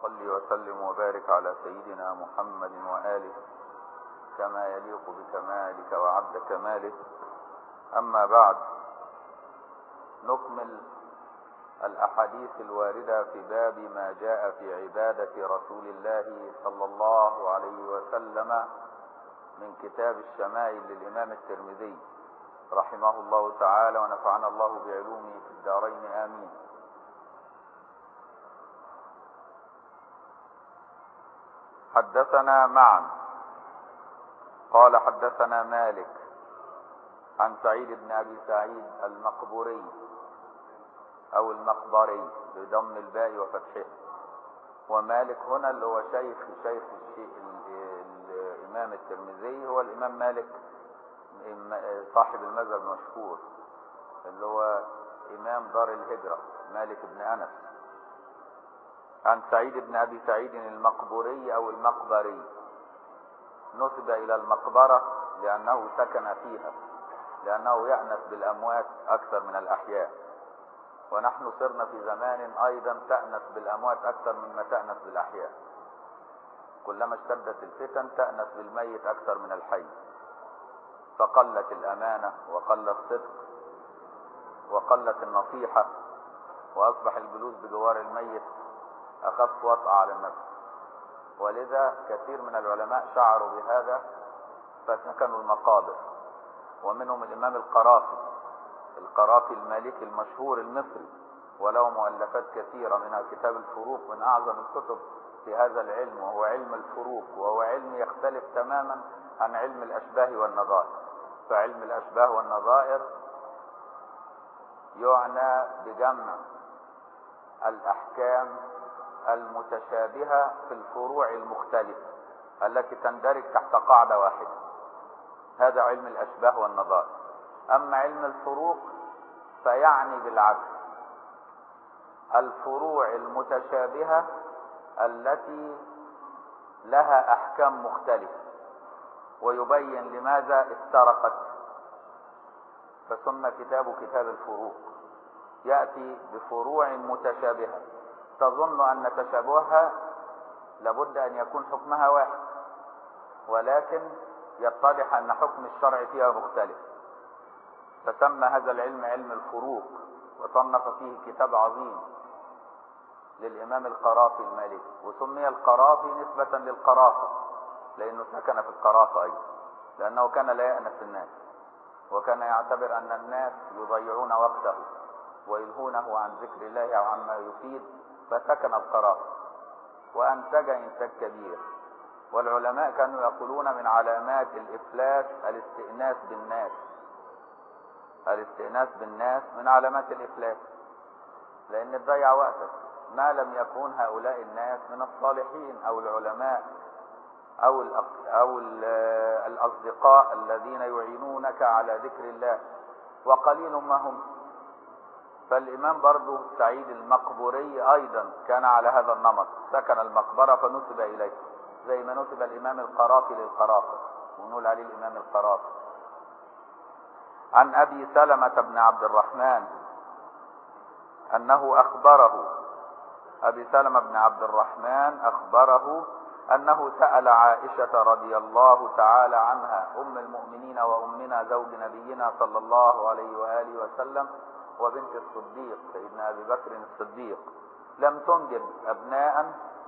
صل وسلم وبارك على سيدنا محمد وآله كما يليق بكمالك وعبد كماله أما بعد نكمل الأحاديث الواردة في باب ما جاء في عبادة رسول الله صلى الله عليه وسلم من كتاب الشمائل للإمام الترمذي رحمه الله تعالى ونفعنا الله بعلومه في الدارين آمين حدثنا معا قال حدثنا مالك عن سعيد بن أبي سعيد المقبوري أو المقبري بضم الباء وفتحه ومالك هنا اللي هو شيخ شيخ الإمام الترمذي هو الإمام مالك صاحب المذهب المشهور اللي هو إمام دار الهجرة مالك بن أنس عن سعيد بن أبي سعيد المقبوري أو المقبري نسب إلى المقبرة لأنه سكن فيها لأنه يأنس بالأموات أكثر من الأحياء ونحن صرنا في زمان أيضا تأنس بالأموات أكثر مما تأنس بالأحياء كلما اشتدت الفتن تأنس بالميت أكثر من الحي فقلت الأمانة وقل الصدق وقلت النصيحة وأصبح الجلوس بجوار الميت أخف وطأ على النفس ولذا كثير من العلماء شعروا بهذا فسكنوا المقابر ومنهم الإمام القرافي القرافي المالكي المشهور المصري وله مؤلفات كثيرة منها كتاب الفروق من أعظم الكتب في هذا العلم وهو علم الفروق وهو علم يختلف تماما عن علم الأشباه والنظائر فعلم الأشباه والنظائر يعنى بجمع الأحكام المتشابهة في الفروع المختلفة التي تندرج تحت قاعدة واحدة هذا علم الأشباه والنظائر أما علم الفروق فيعني بالعكس الفروع المتشابهة التي لها أحكام مختلفة ويبين لماذا افترقت فسمى كتاب كتاب الفروق يأتي بفروع متشابهة تظن أن تشابهها لابد أن يكون حكمها واحد ولكن يتضح أن حكم الشرع فيها مختلف فسمى هذا العلم علم الفروق وصنف فيه كتاب عظيم للإمام القرافي المالكي وسمي القرافي نسبة للقرافة لأنه سكن في القرافة أيضا لأنه كان لا يأنس الناس وكان يعتبر أن الناس يضيعون وقته ويلهونه عن ذكر الله أو عما يفيد فسكن القرافة وأنتج إنتاج كبير والعلماء كانوا يقولون من علامات الإفلاس الاستئناس بالناس الاستئناس بالناس من علامات الإفلاس لأن تضيع وقتك ما لم يكون هؤلاء الناس من الصالحين أو العلماء أو أو الأصدقاء الذين يعينونك على ذكر الله وقليل ما هم فالإمام برضو سعيد المقبوري أيضا كان على هذا النمط سكن المقبرة فنسب إليه زي ما نسب الإمام القرافي للقرافة ونقول عليه الإمام القرافي عن أبي سلمة بن عبد الرحمن أنه أخبره أبي سلمة بن عبد الرحمن أخبره أنه سأل عائشة رضي الله تعالى عنها أم المؤمنين وأمنا زوج نبينا صلى الله عليه وآله وسلم وبنت الصديق سيدنا أبي بكر الصديق لم تنجب أبناء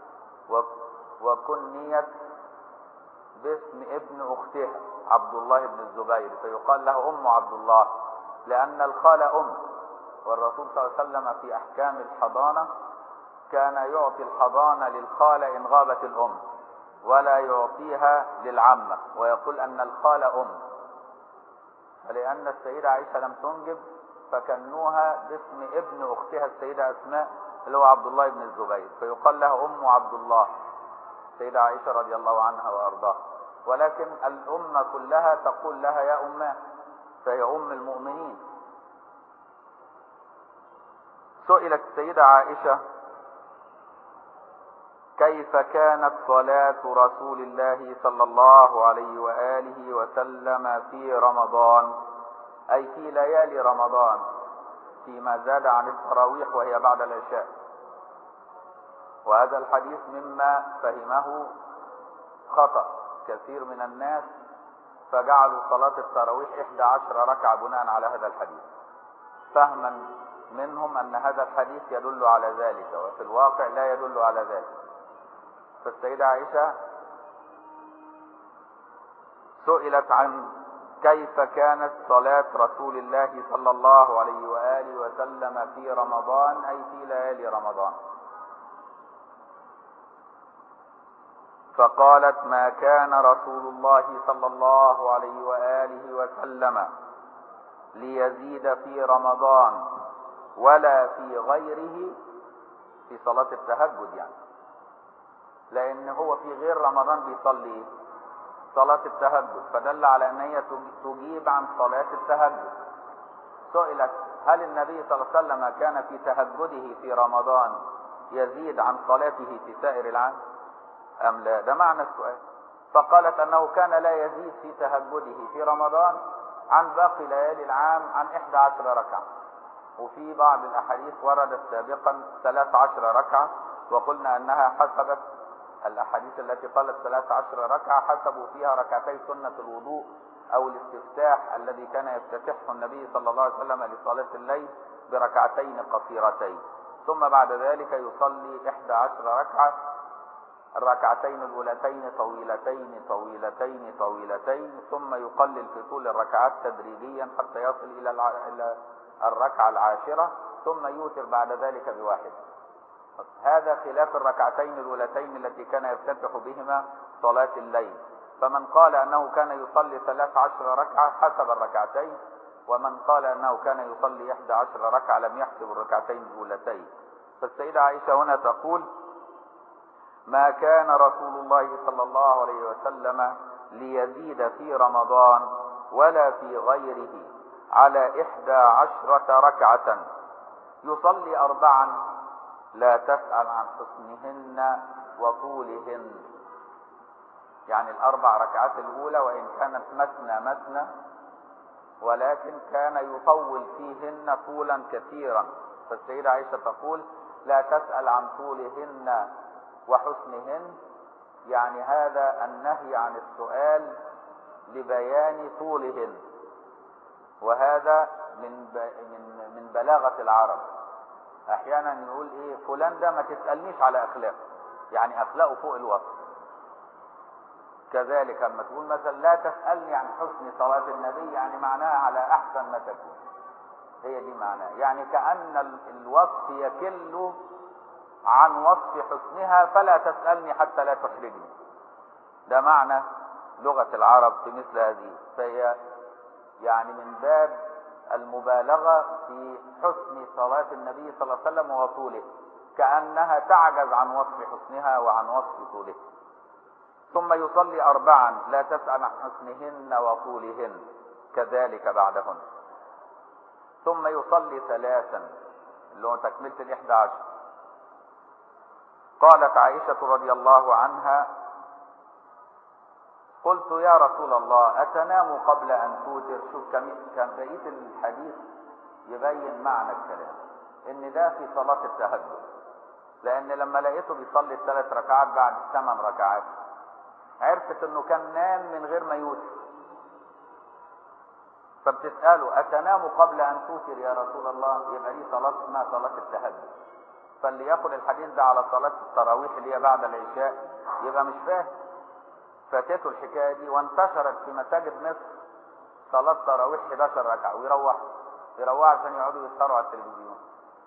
وكنيت باسم ابن أختها عبد الله بن الزبير فيقال له أم عبد الله لأن الخال أم والرسول صلى الله عليه وسلم في أحكام الحضانة كان يعطي الحضانة للخالة إن غابت الأم ولا يعطيها للعمة ويقول أن الخال أم فلأن السيدة عائشة لم تنجب فكنوها باسم ابن أختها السيدة أسماء اللي هو عبد الله بن الزبير فيقال لها أم عبد الله السيدة عائشة رضي الله عنها وأرضاها ولكن الأمة كلها تقول لها يا أماه فهي أم المؤمنين سئلت السيدة عائشة كيف كانت صلاة رسول الله صلى الله عليه وآله وسلم في رمضان أي في ليالي رمضان فيما زاد عن التراويح وهي بعد العشاء وهذا الحديث مما فهمه خطأ كثير من الناس فجعلوا صلاة التراويح 11 ركعة بناء على هذا الحديث فهما منهم أن هذا الحديث يدل على ذلك وفي الواقع لا يدل على ذلك فالسيدة عائشة سئلت عن كيف كانت صلاة رسول الله صلى الله عليه وآله وسلم في رمضان أي في ليالي رمضان فقالت ما كان رسول الله صلى الله عليه وآله وسلم ليزيد في رمضان ولا في غيره في صلاة التهجد يعني لأن هو في غير رمضان بيصلي صلاة التهجد فدل على أن هي تجيب عن صلاة التهجد سئلت هل النبي صلى الله عليه وسلم كان في تهجده في رمضان يزيد عن صلاته في سائر العام أم لا ده معنى السؤال فقالت أنه كان لا يزيد في تهجده في رمضان عن باقي ليالي العام عن 11 ركعة وفي بعض الأحاديث وردت سابقا 13 ركعة وقلنا أنها حسبت الأحاديث التي قالت 13 ركعة حسبوا فيها ركعتي سنة الوضوء أو الاستفتاح الذي كان يفتتحه النبي صلى الله عليه وسلم لصلاة الليل بركعتين قصيرتين ثم بعد ذلك يصلي 11 ركعة الركعتين الأولتين طويلتين طويلتين طويلتين ثم يقلل في طول الركعات تدريجيا حتى يصل إلى إلى الركعة العاشرة ثم يوتر بعد ذلك بواحد هذا خلاف الركعتين الأولتين التي كان يفتتح بهما صلاة الليل فمن قال أنه كان يصلي ثلاث عشر ركعة حسب الركعتين ومن قال أنه كان يصلي إحدى عشر ركعة لم يحسب الركعتين الأولتين فالسيدة عائشة هنا تقول ما كان رسول الله صلى الله عليه وسلم ليزيد في رمضان ولا في غيره على إحدى عشرة ركعة يصلي أربعا لا تسأل عن حسنهن وطولهن يعني الأربع ركعات الأولى وإن كانت مثنى مثنى ولكن كان يطول فيهن طولا كثيرا فالسيدة عائشة تقول لا تسأل عن طولهن وحسنهن يعني هذا النهي عن السؤال لبيان طولهن وهذا من من من بلاغة العرب احيانا يقول ايه فلان ده ما تسألنيش على اخلاقه يعني اخلاقه فوق الوصف كذلك لما تقول مثلا لا تسألني عن حسن صلاة النبي يعني معناها على احسن ما تكون هي دي معناها يعني كأن الوصف يكل عن وصف حسنها فلا تسألني حتى لا تحرجني ده معنى لغة العرب في مثل هذه فهي يعني من باب المبالغة في حسن صلاة النبي صلى الله عليه وسلم وطوله كأنها تعجز عن وصف حسنها وعن وصف طوله ثم يصلي أربعا لا تسأل عن حسنهن وطولهن كذلك بعدهن ثم يصلي ثلاثا اللي هو تكملة الإحدى عشر قالت عائشة رضي الله عنها قلت يا رسول الله أتنام قبل أن توتر شوف كان بقية الحديث يبين معنى الكلام إن ده في صلاة التهجد لأن لما لقيته بيصلي الثلاث ركعات بعد ثمان ركعات عرفت إنه كان نام من غير ما يوتر فبتسأله أتنام قبل أن توتر يا رسول الله يبقى دي صلاة اسمها صلاة التهجد فاللي ياخد الحديث ده على صلاة التراويح اللي هي بعد العشاء يبقى مش فاهم فاتته الحكاية دي وانتشرت في مساجد مصر صلاة تراويح 11 ركعة ويروح يروح عشان يقعدوا يسهروا على التلفزيون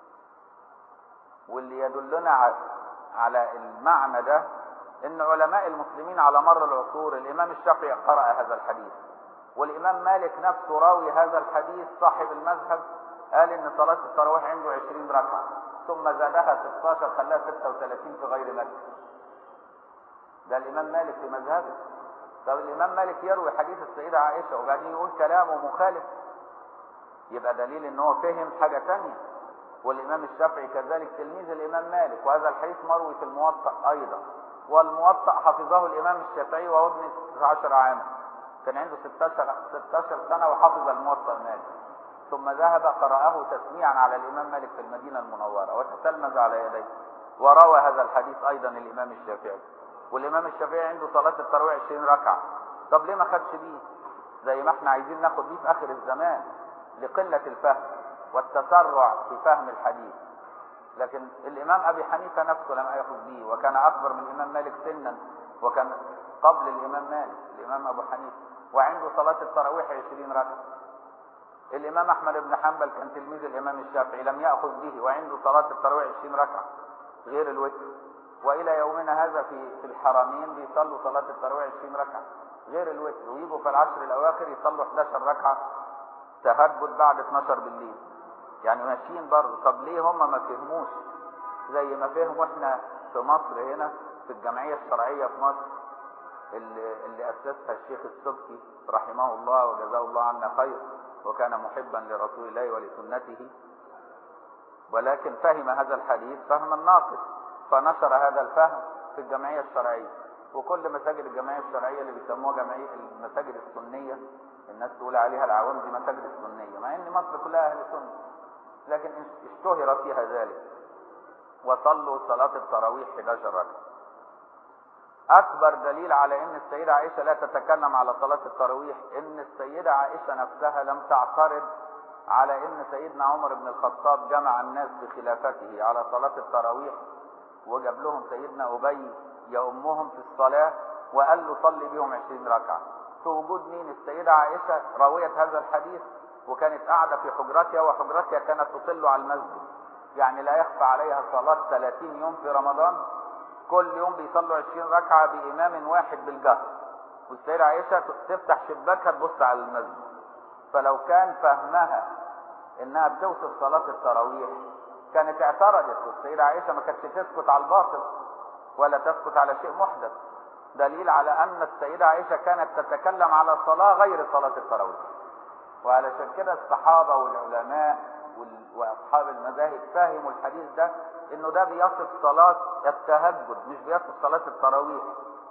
واللي يدلنا على المعنى ده ان علماء المسلمين على مر العصور الامام الشافعي قرأ هذا الحديث والامام مالك نفسه راوي هذا الحديث صاحب المذهب قال ان صلاة التراويح عنده 20 ركعة ثم زادها 16 خلاها 36 في غير مكة ده الامام مالك في مذهبه طب الامام مالك يروي حديث السيدة عائشة وبعدين يقول كلامه مخالف يبقى دليل ان هو فهم حاجة تانية والامام الشافعي كذلك تلميذ الامام مالك وهذا الحديث مروي في الموطأ ايضا والموطأ حفظه الامام الشافعي وهو ابن 19 عاما كان عنده 16 16 سنة وحفظ الموطأ مالك ثم ذهب قرأه تسميعا على الامام مالك في المدينة المنورة وتتلمذ على يديه وروى هذا الحديث أيضا الإمام الشافعي والإمام الشافعي عنده صلاة التراويح 20 ركعة طب ليه ما خدش بيه زي ما احنا عايزين ناخد بيه في آخر الزمان لقلة الفهم والتسرع في فهم الحديث لكن الإمام أبي حنيفة نفسه لم يأخذ به وكان أكبر من الإمام مالك سنا وكان قبل الإمام مالك الإمام أبو حنيفة وعنده صلاة التراويح 20 ركعة الإمام أحمد بن حنبل كان تلميذ الإمام الشافعي لم يأخذ به وعنده صلاة التراويح 20 ركعة غير الوتر وإلى يومنا هذا في في الحرمين بيصلوا صلاة التراويح 20 ركعة غير الوتر ويجوا في العشر الأواخر يصلوا 11 ركعة تهجد بعد 12 بالليل يعني ماشيين برضه طب ليه هم ما فهموش زي ما فهموا احنا في مصر هنا في الجمعية الشرعية في مصر اللي, اللي أسسها الشيخ السبكي رحمه الله وجزاه الله عنا خير وكان محبا لرسول الله ولسنته ولكن فهم هذا الحديث فهما ناقص فنشر هذا الفهم في الجمعية الشرعية وكل مساجد الجمعية الشرعية اللي بيسموها جمعية المساجد السنية الناس تقول عليها العوام دي مساجد السنية مع ان مصر كلها اهل سنة لكن اشتهر فيها ذلك وصلوا صلاة التراويح 11 ركعة أكبر دليل على أن السيدة عائشة لا تتكلم على صلاة التراويح أن السيدة عائشة نفسها لم تعترض على أن سيدنا عمر بن الخطاب جمع الناس بخلافته على صلاة التراويح وجاب لهم سيدنا أبي يأمهم في الصلاة وقال له صلي بهم 20 ركعة في وجود مين السيدة عائشة راوية هذا الحديث وكانت قاعدة في حجرتها وحجرتها كانت تطل على المسجد يعني لا يخفى عليها صلاة 30 يوم في رمضان كل يوم بيصلوا 20 ركعة بإمام واحد بالجهر والسيدة عائشة تفتح شباكها تبص على المسجد فلو كان فهمها انها بتوصف صلاة التراويح كانت اعترضت والسيدة عائشة ما كانتش تسكت على الباطل ولا تسكت على شيء محدث دليل على ان السيدة عائشة كانت تتكلم على صلاة غير صلاة التراويح وعلشان كده الصحابة والعلماء واصحاب المذاهب فهموا الحديث ده انه ده بيصف صلاة التهجد مش بيصف صلاة التراويح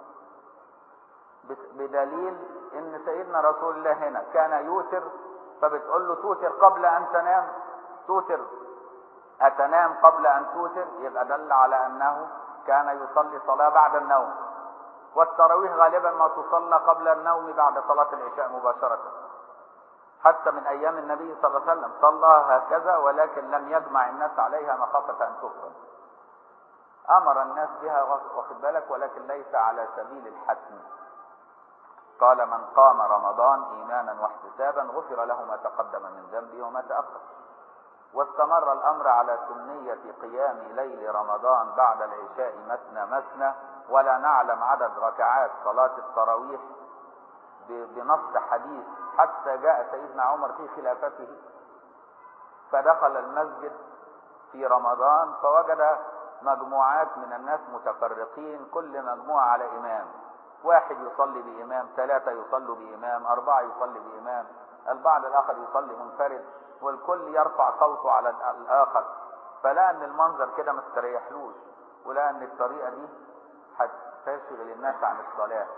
بدليل ان سيدنا رسول الله هنا كان يوتر فبتقول له توتر قبل ان تنام توتر اتنام قبل ان توتر يبقى دل على انه كان يصلي صلاة بعد النوم والتراويح غالبا ما تصلى قبل النوم بعد صلاة العشاء مباشرة حتى من ايام النبي صلى الله عليه وسلم صلى هكذا ولكن لم يجمع الناس عليها مخافة ان تفرد امر الناس بها واخد بالك ولكن ليس على سبيل الحتم قال من قام رمضان ايمانا واحتسابا غفر له ما تقدم من ذنبه وما تاخر واستمر الامر على سنيه قيام ليل رمضان بعد العشاء مثنى مثنى ولا نعلم عدد ركعات صلاه التراويح بنص حديث حتى جاء سيدنا عمر في خلافته فدخل المسجد في رمضان فوجد مجموعات من الناس متفرقين كل مجموعة على إمام واحد يصلي بإمام ثلاثة يصلوا بإمام أربعة يصلي بإمام البعض الآخر يصلي منفرد والكل يرفع صوته على الآخر فلا أن المنظر كده ما استريحلوش ولا أن الطريقة دي هتشغل الناس عن الصلاة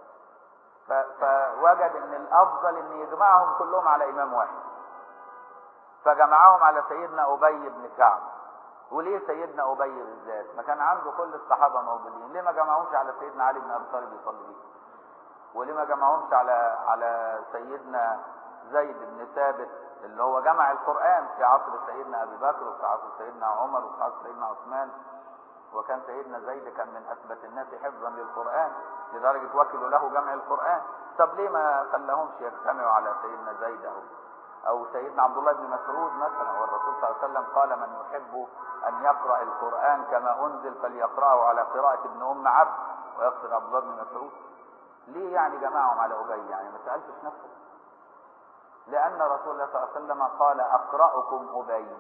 فوجد ان الافضل ان يجمعهم كلهم على امام واحد فجمعهم على سيدنا ابي بن كعب وليه سيدنا ابي بالذات ما كان عنده كل الصحابه موجودين ليه ما جمعهمش على سيدنا علي بن ابي طالب يصلي بيه وليه ما جمعهمش على على سيدنا زيد بن ثابت اللي هو جمع القران في عصر سيدنا ابي بكر وفي عصر سيدنا عمر وفي عصر سيدنا عثمان وكان سيدنا زيد كان من اثبت الناس حفظا للقران لدرجه وكلوا له جمع القران طب ليه ما خلاهمش يجتمعوا على سيدنا زيد او او سيدنا عبد الله بن مسعود مثلا والرسول صلى الله عليه وسلم قال من يحب ان يقرا القران كما انزل فليقراه على قراءه ابن ام عبد ويقصد عبد الله بن مسعود ليه يعني جمعهم على ابي يعني ما سالتش نفسك لان رسول الله صلى الله عليه وسلم قال اقراكم ابي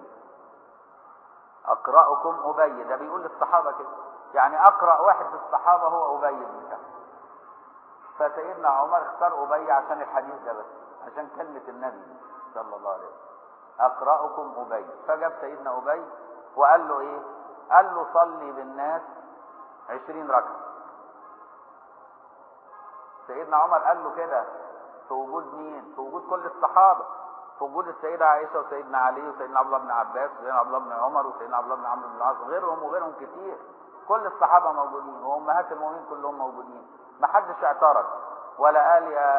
اقراكم ابي ده بيقول للصحابه كده يعني اقرا واحد في الصحابه هو ابي بن كعب فسيدنا عمر اختار ابي عشان الحديث ده بس عشان كلمه النبي صلى الله عليه وسلم اقراكم ابي فجاب سيدنا ابي وقال له ايه قال له صلي بالناس عشرين ركعه سيدنا عمر قال له كده في وجود مين في وجود كل الصحابه في وجود السيدة عائشة وسيدنا علي وسيدنا عبد الله بن عباس وسيدنا عبد الله بن عمر وسيدنا عبد الله بن عمرو بن العاص وغيرهم وغيرهم كتير كل الصحابة موجودين وأمهات المؤمنين كلهم موجودين ما حدش اعترض ولا قال يا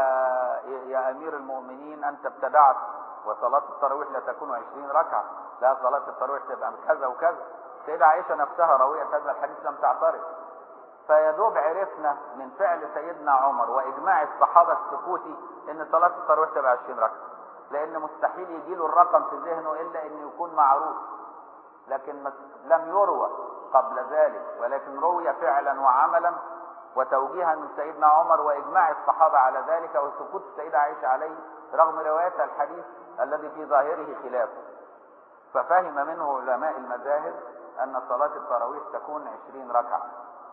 يا أمير المؤمنين أنت ابتدعت وصلاة التراويح لا تكون عشرين ركعة لا صلاة التراويح تبقى كذا وكذا السيدة عائشة نفسها راوية هذا الحديث لم تعترض فيدوب عرفنا من فعل سيدنا عمر وإجماع الصحابة السكوتي إن صلاة التراويح تبقى 20 ركعة لأن مستحيل يجي له الرقم في ذهنه إلا إنه يكون معروف لكن لم يروى قبل ذلك ولكن روي فعلا وعملا وتوجيها من سيدنا عمر وإجماع الصحابة على ذلك وسكوت السيدة عائشة عليه رغم روايات الحديث الذي في ظاهره خلافه ففهم منه علماء المذاهب أن صلاة التراويح تكون عشرين ركعة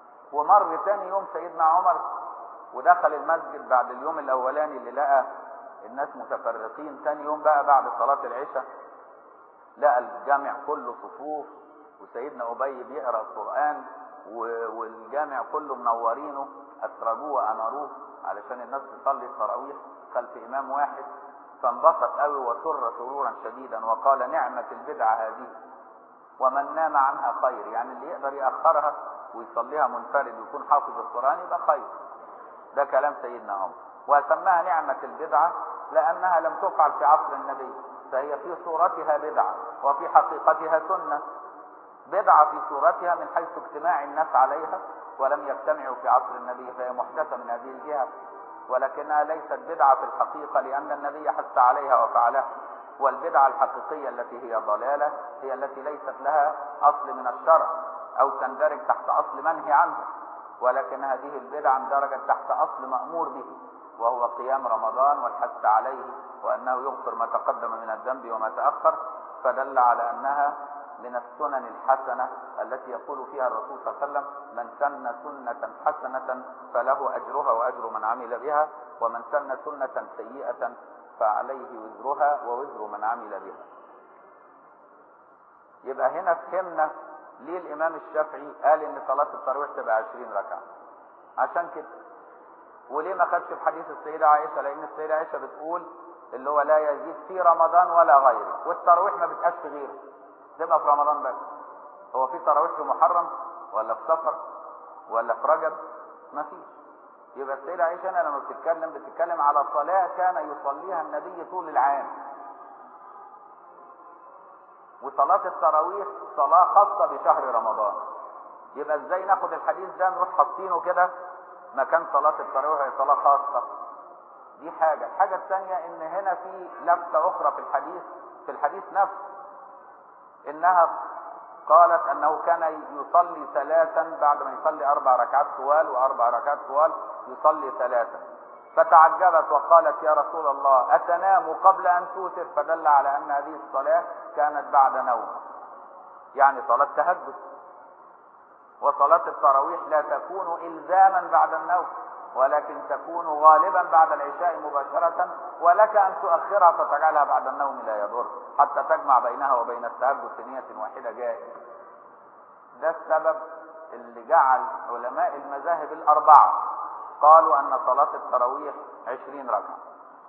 ومر ثاني يوم سيدنا عمر ودخل المسجد بعد اليوم الأولاني اللي لقى الناس متفرقين ثاني يوم بقى بعد صلاة العشاء لقى الجامع كله صفوف وسيدنا أبي بيقرأ القرآن والجامع كله منورينه أسرجوه وأناروه علشان الناس تصلي التراويح خلف إمام واحد فانبسط قوي وسر سرورا شديدا وقال نعمة البدعة هذه ومن نام عنها خير يعني اللي يقدر يأخرها ويصليها منفرد ويكون حافظ القرآن يبقى خير ده كلام سيدنا عمر وسماها نعمة البدعة لأنها لم تفعل في عصر النبي فهي في صورتها بدعة وفي حقيقتها سنة بدعة في صورتها من حيث اجتماع الناس عليها ولم يجتمعوا في عصر النبي فهي محدثة من هذه الجهة ولكنها ليست بدعة في الحقيقة لأن النبي حث عليها وفعلها والبدعة الحقيقية التي هي ضلالة هي التي ليست لها أصل من الشرع أو تندرج تحت أصل منهي عنه ولكن هذه البدعة اندرجت تحت أصل مأمور به وهو قيام رمضان والحث عليه وأنه يغفر ما تقدم من الذنب وما تأخر فدل على أنها من السنن الحسنة التي يقول فيها الرسول صلى الله عليه وسلم من سن سنة حسنة فله أجرها وأجر من عمل بها ومن سن سنة سيئة فعليه وزرها ووزر من عمل بها يبقى هنا فهمنا ليه الإمام الشافعي قال إن صلاة التراويح تبقى 20 ركعة عشان كده وليه ما خدش في حديث السيدة عائشة لأن السيدة عائشة بتقول اللي هو لا يزيد في رمضان ولا غيره والتراويح ما بتبقاش في غيره تبقى في رمضان بس هو في تراويح في محرم ولا في سفر ولا في رجب ما فيش يبقى السيدة عائشة هنا لما بتتكلم بتتكلم على صلاة كان يصليها النبي طول العام وصلاة التراويح صلاة خاصة بشهر رمضان يبقى ازاي ناخد الحديث ده نروح حاطينه كده مكان صلاة التراويح هي صلاة خاصة دي حاجة الحاجة الثانية ان هنا في لفتة اخرى في الحديث في الحديث نفسه انها قالت انه كان يصلي ثلاثا بعد ما يصلي اربع ركعات طوال واربع ركعات طوال يصلي ثلاثا فتعجبت وقالت يا رسول الله اتنام قبل ان توتر فدل على ان هذه الصلاة كانت بعد نوم يعني صلاة تهجد وصلاة التراويح لا تكون الزاما بعد النوم ولكن تكون غالبا بعد العشاء مباشرة ولك أن تؤخرها فتجعلها بعد النوم لا يضر حتى تجمع بينها وبين التهجد في نية واحدة جائز ده السبب اللي جعل علماء المذاهب الأربعة قالوا أن صلاة التراويح عشرين ركعة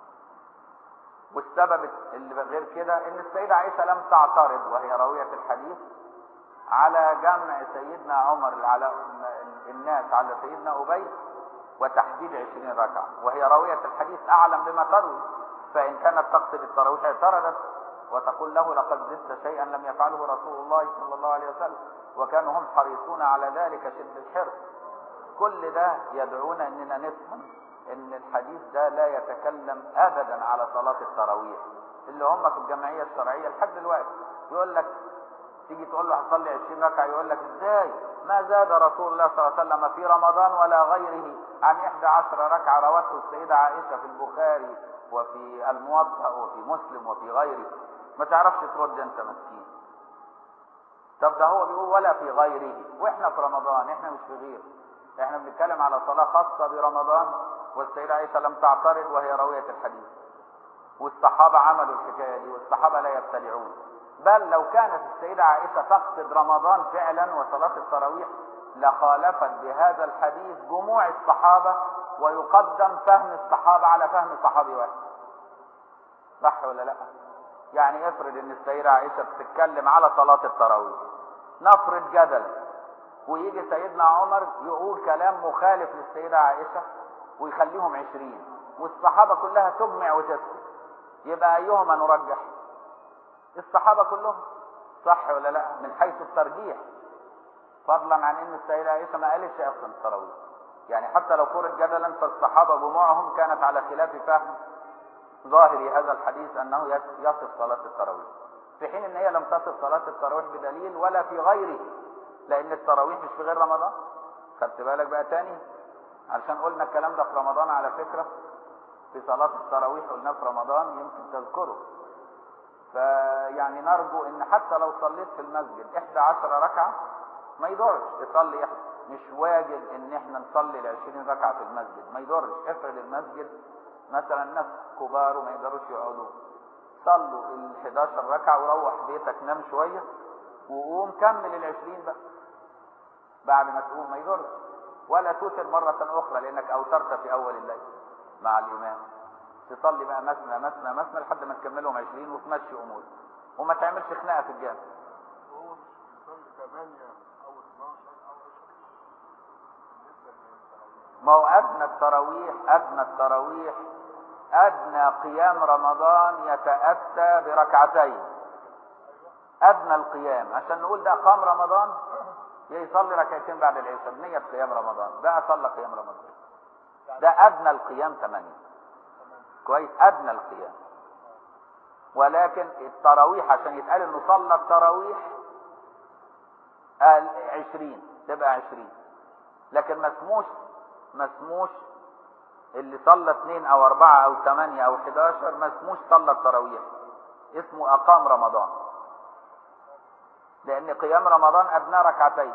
والسبب اللي غير كده ان السيدة عائشة لم تعترض وهي راوية الحديث على جمع سيدنا عمر على الناس على سيدنا أبي وتحديد عشرين ركعة وهي راوية الحديث أعلم بما تروي فإن كانت تقصد التراويح اعترضت وتقول له لقد زدت شيئا لم يفعله رسول الله صلى الله عليه وسلم وكانوا هم حريصون على ذلك شد الحرص كل ده يدعونا اننا نفهم ان الحديث ده لا يتكلم ابدا على صلاة التراويح اللي هم في الجمعية الشرعية لحد دلوقتي يقول لك تيجي تقول له هتصلي 20 ركعة يقول لك ازاي ما زاد رسول الله صلى الله عليه وسلم في رمضان ولا غيره عن 11 ركعة روته السيدة عائشة في البخاري وفي الموطأ وفي مسلم وفي غيره ما تعرفش ترد انت مسكين طب ده هو بيقول ولا في غيره واحنا في رمضان احنا مش في غيره احنا بنتكلم على صلاة خاصة برمضان والسيدة عائشة لم تعترض وهي راوية الحديث والصحابة عملوا الحكاية دي والصحابة لا يبتدعون بل لو كانت السيدة عائشة تقصد رمضان فعلا وصلاة التراويح لخالفت بهذا الحديث جموع الصحابة ويقدم فهم الصحابة على فهم صحابي واحد صح ولا لا يعني افرض ان السيدة عائشة بتتكلم على صلاة التراويح نفرض جدلا ويجي سيدنا عمر يقول كلام مخالف للسيدة عائشة ويخليهم عشرين والصحابة كلها تجمع وتسكت يبقى أيهما نرجح الصحابة كلهم صح ولا لا من حيث الترجيح فضلا عن ان السيدة عائشة ما قالتش اصلا التراويح يعني حتى لو فرض جدلا فالصحابة جموعهم كانت على خلاف فهم ظاهر هذا الحديث انه يصف صلاة التراويح في حين ان هي لم تصف صلاة التراويح بدليل ولا في غيره لان التراويح مش في غير رمضان خدت بالك بقى تاني علشان قلنا الكلام ده في رمضان على فكرة في صلاة التراويح قلناه في رمضان يمكن تذكره فيعني نرجو ان حتى لو صليت في المسجد 11 ركعة ما يضرش تصلي مش واجب ان احنا نصلي ال 20 ركعة في المسجد ما يضرش افرض المسجد مثلا ناس كبار وما يقدروش يقعدوا صلوا ال 11 ركعة وروح بيتك نام شوية وقوم كمل ال 20 بقى بعد ما تقوم ما يضرش ولا توتر مرة أخرى لأنك أوترت في أول الليل مع الإمام تصلي بقى مثنى مثنى مثنى لحد ما تكملهم 20 وتمشي أمورك وما تعملش خناقة في الجامع هو مش بيصلي 8 او 12 او 20 بالنسبه للتراويح ما هو أدنى التراويح أدنى التراويح أدنى قيام رمضان يتأتى بركعتين أدنى القيام عشان نقول ده قام رمضان يصلي ركعتين بعد العشاء بنية قيام رمضان بقى صلى قيام رمضان ده أدنى القيام ثمانية كويس أدنى القيام ولكن التراويح عشان يتقال انه صلى التراويح قال عشرين تبقى عشرين لكن ما اسموش ما اسموش اللي صلى اثنين او اربعة او ثمانية او حداشر ما اسموش صلى التراويح اسمه اقام رمضان لان قيام رمضان ادناه ركعتين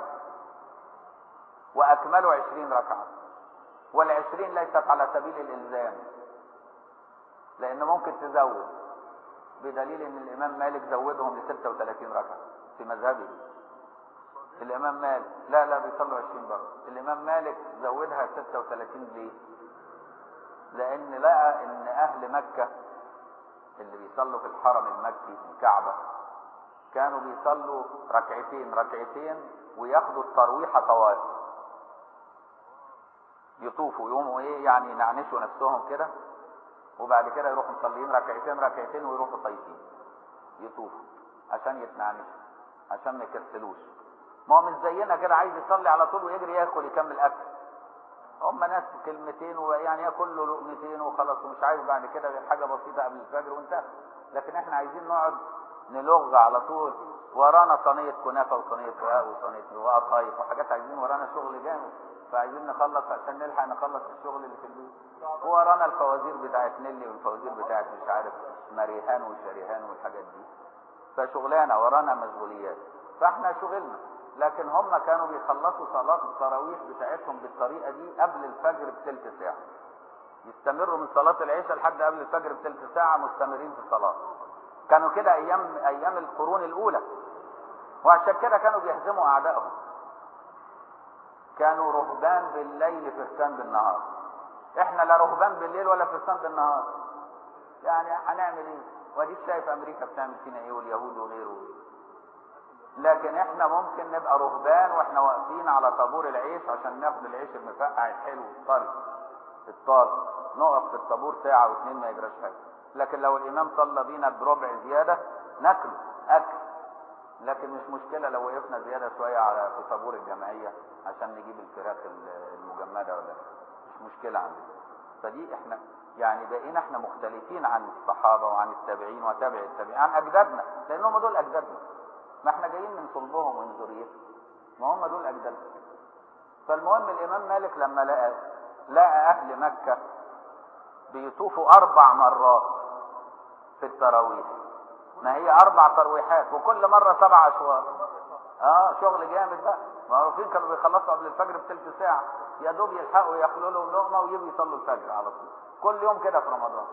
واكملوا عشرين ركعة والعشرين ليست على سبيل الالزام لان ممكن تزود بدليل ان الامام مالك زودهم ل 36 ركعة في مذهبه الامام مالك لا لا بيصلوا 20 برضه الامام مالك زودها 36 ليه لان لقى ان اهل مكة اللي بيصلوا في الحرم المكي في الكعبة كانوا بيصلوا ركعتين ركعتين وياخدوا الترويحة طوائف يطوفوا يقوموا ايه يعني ينعنشوا نفسهم كده وبعد كده يروحوا مصليين ركعتين ركعتين ويروحوا طايفين يطوفوا عشان يتنعنشوا عشان ما يكسلوش ما هو مش زينا كده عايز يصلي على طول ويجري ياكل يكمل اكل هم ناس كلمتين ويعني ياكل له لقمتين وخلاص ومش عايز بعد كده غير حاجه بسيطه قبل الفجر وانتهى لكن احنا عايزين نقعد نلغ على طول ورانا صينيه كنافه وصينيه رقاق وصينيه وقطايف وحاجات عايزين ورانا شغل جامد فعايزين نخلص عشان نلحق نخلص الشغل اللي في البيت ورانا الفوازير بتاعت نيلي والفوازير بتاعت مش عارف مريهان وشريهان والحاجات دي فشغلانه ورانا مشغوليات فاحنا شغلنا لكن هم كانوا بيخلصوا صلاة التراويح بتاعتهم بالطريقة دي قبل الفجر بثلث ساعة يستمروا من صلاة العشاء لحد قبل الفجر بثلث ساعة مستمرين في الصلاة كانوا كده أيام أيام القرون الأولى وعشان كده كانوا بيهزموا أعدائهم كانوا رهبان بالليل فرسان بالنهار احنا لا رهبان بالليل ولا فرسان بالنهار يعني هنعمل ايه وديك شايف امريكا بتعمل فينا ايه واليهود وغيره لكن احنا ممكن نبقى رهبان واحنا واقفين على طابور العيش عشان ناخد العيش المفقع الحلو الطري الطاز نقف في الطابور ساعة واثنين ما يجراش حاجة لكن لو الامام صلى بينا بربع زيادة ناكله اكل لكن مش مشكلة لو وقفنا زيادة شوية على في طابور الجمعية عشان نجيب الفراخ المجمدة ولا مش مشكلة عندنا فدي احنا يعني بقينا احنا مختلفين عن الصحابة وعن التابعين وتابع التابعين عن اجدادنا لانهم دول اجدادنا ما احنا جايين من صلبهم ومن ذريتهم ما هم دول اجدادنا فالمهم الامام مالك لما لقى لقى اهل مكة بيطوفوا اربع مرات في التراويح ما هي اربع ترويحات وكل مرة سبع اشواط اه شغل جامد بقى معروفين كانوا بيخلصوا قبل الفجر بثلث ساعة يا دوب يلحقوا ياكلوا لهم لقمة ويجوا يصلوا الفجر على طول كل يوم كده في رمضان